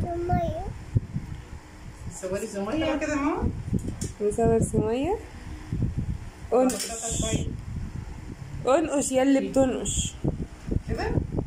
سمية صوري سمية كده يا ماما نصور سمية انقش انقش يا اللي بتنقش كده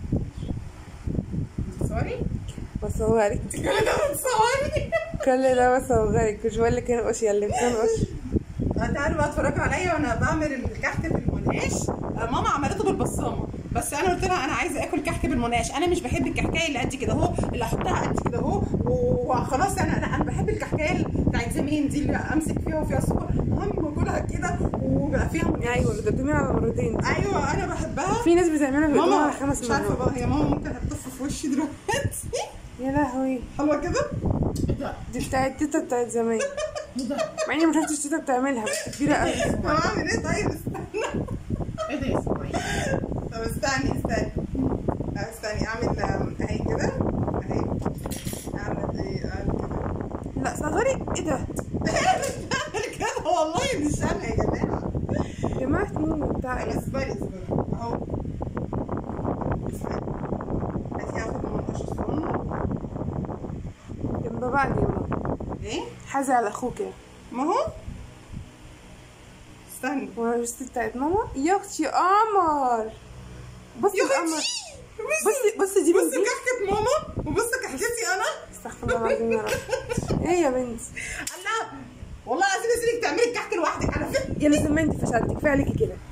بتصوري بصورك كل ده بتصوري كل ده بصورك مش بقول لك انقش يا اللي بتنقش تعالوا بقى اتفرجوا عليا وانا بعمل الكحك بالمناش آه، ماما عملته بالبصامه بس انا قلت لها انا عايزه اكل كحك بالمناش انا مش بحب الكحكايه اللي قد كده اهو اللي احطها قد كده اهو وخلاص انا انا انا بحب الكحكايه بتاعت زمان دي اللي امسك فيها وفيها سكر هم باكلها كده وبقى فيها مناش. ايوه اللي بتقدميها على مرتين ايوه انا بحبها في ناس بتعملها بيقدموها ماما على خمس مش عارفه مرات بقى هي ماما ممكن هتطف في وشي دلوقتي يا لهوي حلوه كده دي بتاعت تيتا بتاعت زمان مع اني ما شفتش تيتا بتعملها بس كبيره قوي طب اعمل ايه طيب استنى ايه ده يا سمية؟ طب استني استني آه، استني اعمل آم، اهي كده اهي اعمل ايه اعمل كده لا صغري ايه ده استني كده والله مش انا يا جماعه يا جماعه مين بتاع انا ايه اصبري اصبري اهو استني هاتي هاخد من القش الصغنن جنب بعض يا ماما ايه حازي على اخوك يعني ما هو استني وانا مش بتاعت ماما يا اختي يا قمر بصي يا القمر بنتي بصي بصي دي بصي بنتي كحكة ماما وبصي كحكتي انا استغفر الله العظيم يا رب ايه يا بنتي الله والله العظيم يا سيدي بتعملي الكحك لوحدك على فكره يا لازم انت فشلتي كفايه عليكي كده